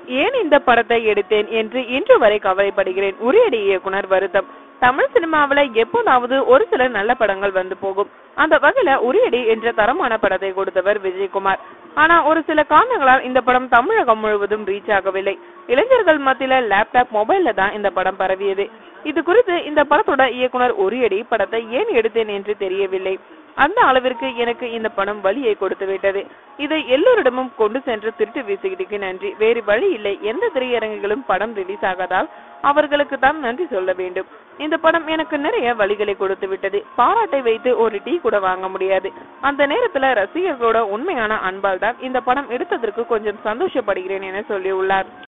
ஏன் இந்த படத்தை எடுத்தேன் என்று இன்று வரை கவலைப்படுகிறேன் உரியடி இயக்குனர் வருத்தம் தமிழ் சினிமாவுல எப்போதாவது ஒரு சில நல்ல படங்கள் வந்து போகும் அந்த வகையில உரியடி என்ற தரமான படத்தை கொடுத்தவர் விஜயகுமார் ஆனா ஒரு சில காரணங்களால் இந்த படம் தமிழகம் முழுவதும் ரீச் ஆகவில்லை இளைஞர்கள் மத்தியில லேப்டாப் மொபைல்ல தான் இந்த படம் பரவியது இது குறித்து இந்த படத்தோட இயக்குனர் உரியடி படத்தை ஏன் எடுத்தேன் என்று தெரியவில்லை அந்த அளவிற்கு எனக்கு இந்த படம் வழியை கொடுத்து விட்டது இதை எல்லோரிடமும் கொண்டு சென்று திருட்டு வீசுகிறதுக்கு நன்றி வேறு வழி இல்லை எந்த திரையரங்குகளும் படம் ரிலீஸ் ஆகாதால் அவர்களுக்கு தான் நன்றி சொல்ல வேண்டும் இந்த படம் எனக்கு நிறைய வழிகளை கொடுத்து விட்டது பாராட்டை வைத்து ஒரு டீ கூட வாங்க முடியாது அந்த நேரத்துல ரசிகர்களோட உண்மையான அன்பால் தான் இந்த படம் எடுத்ததற்கு கொஞ்சம் சந்தோஷப்படுகிறேன் என சொல்லியுள்ளார்